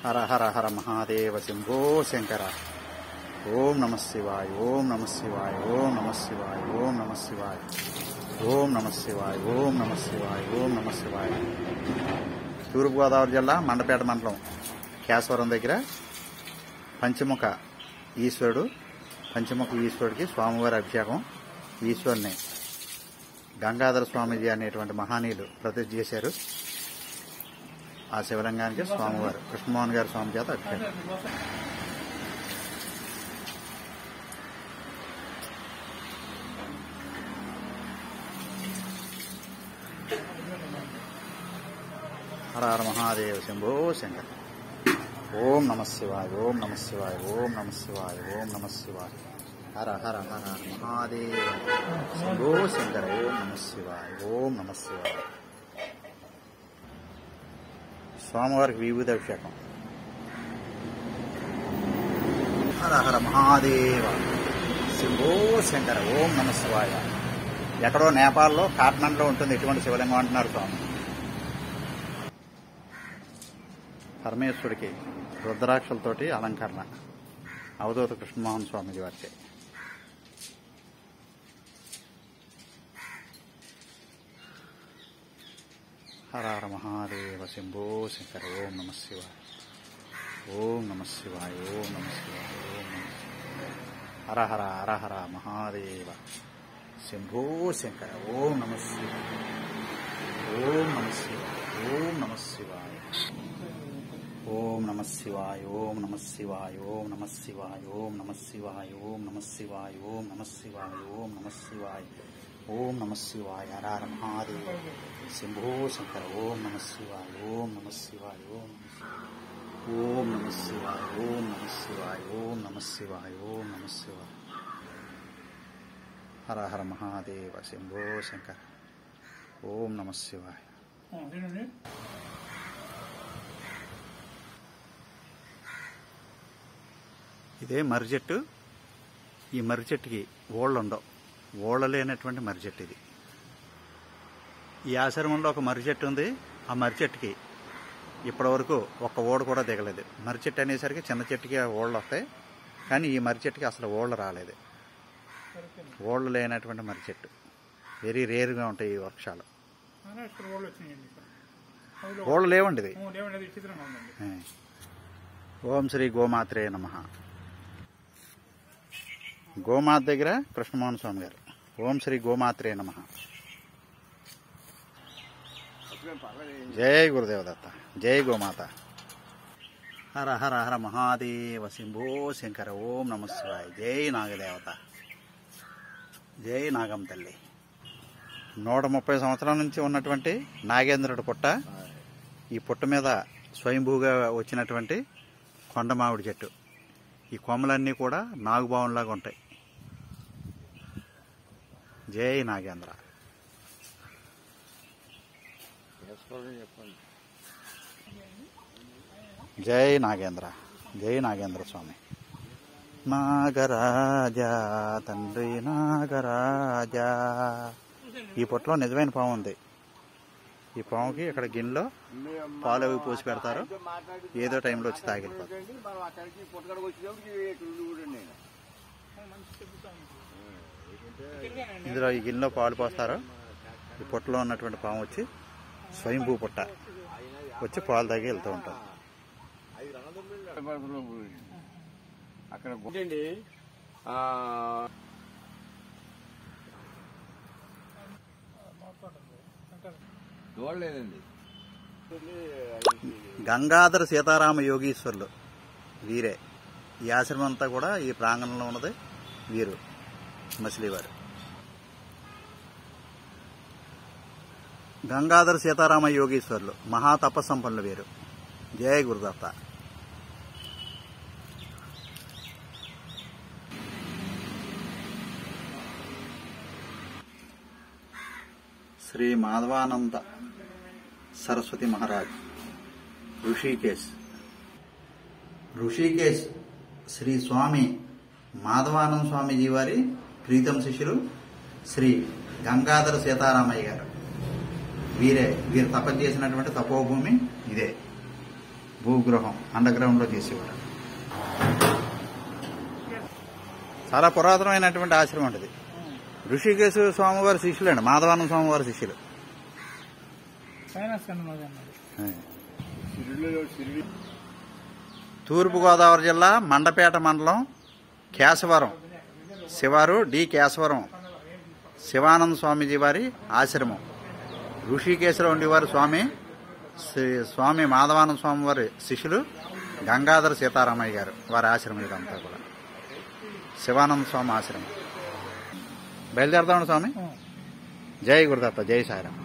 హర హర హర మహాదేవ శంభో శంకర ఓం నమ శివాయ ఓం నమ శివాయ ఓం నమ శివాయ ఓం నమ శివాయ ఓం నమ శివాయ ఓం నమ శివాయ ఓం నమ శివాయ తూర్పుగోదావరి జిల్లా మండపేట మండలం కేశవరం దగ్గర పంచముఖ ఈశ్వరుడు పంచముఖ ఈశ్వరుడికి స్వామివారి అభిషేకం ఈశ్వరుని గంగాధర స్వామీజీ అనేటువంటి మహానీయులు ప్రతిష్ఠ చేశారు ఆ శివలింగానికి స్వామివారు కృష్ణమోహన్ గారి స్వామి చేత అభిషేకం హర హర మహాదేవ శంభో శంకర్ ఓం నమ శివాయ ఓం నమ శివాయ ఓం నమ శివాయ ఓం నమ శివాయ హర హర హర మహాదేవ శంభో శంకర ఓం నమ శివాయ ఓం నమ శివాయ స్వామివారికి విభూతి అభిషేకం హర హర మహాదేవ శంభో శంకర ఓం నమ శివాయ ఎక్కడో నేపాల్లో కాట్మండ్లో ఉంటుంది ఎటువంటి శివలింగం అంటున్నారు స్వామి పరమేశ్వరుడికి రుద్రాక్షలతోటి అలంకరణ అవధూత కృష్ణమోహన్ స్వామిజీ వారికి హర హర మహాదేవ శంభో శంకర ఓం నమ శివాయ ఓం నమ శివాయ ఓం నమ శివాయ ఓం నమ శివాయ హర హర హర హర మహాదేవ శంభో శంకర ఓం నమ శివాయ ఓం నమ శివాయ ఓం నమ శివాయ ఓం నమ శివాయ ఓం నమ శివాయ ఓం నమ శివాయ ఓం నమ శివాయ ఓం నమ శివాయ ఓం నమ శివాయ ఓం నమ శివాయ ఓం నమ శివాయ హర మహాదేవ శంభో శంకర ఓం నమ శివాయ ఓం నమ శివాయ ఓం నమ శివాయ ఓం నమ శివాయ ఓం నమ శివాయ ఓం నమ శివాయ హర హర మహాదేవ శంభో శంకర ఓం నమ శివాయ ఇదే మర్రి చెట్టు ఈ మర్రి చెట్టుకి ఓళ్ళు ఉండవు ఓళ్ళ లేనటువంటి మర్రి చెట్టు ఇది ఈ ఆశ్రమంలో ఒక మర్రి చెట్టు ఉంది ఆ మర్రి చెట్టుకి ఇప్పటివరకు ఒక్క ఓడ కూడా దిగలేదు మర్రి చెట్టు అనేసరికి చిన్న చెట్టుకి ఓళ్ళు వస్తాయి కానీ ఈ మర్రి చెట్టుకి అసలు ఓళ్ళు రాలేదు ఓళ్ళు లేనటువంటి మర్రి చెట్టు వెరీ రేరుగా ఉంటాయి ఈ వృక్షాలు మహారాష్ట్ర వాళ్ళు వచ్చినాయండి ఇక్కడ. అందులో ఓళ్ళు లేవండి ఇది ఓ, లేవండి అది చిత్రంగా ఉందండి ఓం శ్రీ గోమాత్రే నమ గోమాత దగ్గర కృష్ణమోహన్ స్వామి గారు ఓం శ్రీ గోమాత్రే నమ జై గురుదేవదత్త జై గోమాత హర హర హర మహాదేవ శంభో శంకర ఓం నమ శివాయ జై నాగదేవత జై నాగం తల్లి నూట ముప్పై సంవత్సరాల నుంచి ఉన్నటువంటి నాగేంద్రుడి పుట్ట ఈ పుట్ట మీద స్వయంభూగా వచ్చినటువంటి కొండ మామిడి చెట్టు ఈ కొమ్మలన్నీ కూడా నాగుబావంలాగా ఉంటాయి జై నాగేంద్ర జై నాగేంద్ర జై నాగేంద్ర స్వామి నాగరాజా తండ్రి నాగరాజా ఈ పొట్టలో నిజమైన పాము ఉంది ఈ పాముకి ఇక్కడ గిన్నెలో పాలు అవి పోసి పెడతారు ఏదో టైంలో వచ్చి తాగిపోతారు మనం అక్కడికి పుట్టకడికి వచ్చినప్పుడు ఇక్కడ ఉండి కూడా నేను ఇందులో ఈ గిన్నెలో పాలు పోస్తారు ఈ పొట్టలో ఉన్నటువంటి పాము వచ్చి స్వయంభూ పుట్ట వచ్చి పాలు తాగి వెళ్తూ ఉంటాం అక్కడ గుండండి చూడలేదండి గంగాధర సీతారామ యోగీశ్వరులు వీరే ఈ ఆశ్రమం అంతా కూడా ఈ ప్రాంగణంలో ఉన్నది వీరు మసిలీవారు గంగాధర సీతారామ యోగీశ్వరులు మహా తపస్సంపన్నులు వీరు జయ గురుదత్త శ్రీ మాధవానంద సరస్వతి మహారాజ్ ఋషికేశ్ ఋషికేశ్ శ్రీ స్వామి మాధవానంద స్వామీజీ వారి ప్రీతం శిష్యులు శ్రీ గంగాధర సీతారామయ్య గారు వీరే వీరు తపస్సు చేసినటువంటి తపోభూమి ఇదే భూగృహం అండర్ గ్రౌండ్లో చేసేవారు చాలా పురాతనమైనటువంటి ఆశ్రమం అండి ఇది ఋషికేశు స్వామివారి శిష్యులండి మాధవానంద స్వామివారి శిష్యులు పైన సన్నమది అన్నది సిరుడిలో సిరుడి తూర్పుగోదావరి జిల్లా మండపేట మండలం కేశవరం శివారు డి కేశవరం శివానంద స్వామీజీ వారి ఆశ్రమం ఋషికేశలో ఉండేవారు స్వామి శ్రీ- స్వామి మాధవానంద స్వామి వారి శిష్యులు గంగాధర సీతారామయ్య గారు వారి ఆశ్రమం ఇదంతా కూడా శివానంద స్వామి ఆశ్రమం బయలుదేరదామండి స్వామి జై గురుదత్త జై సాయిరామ్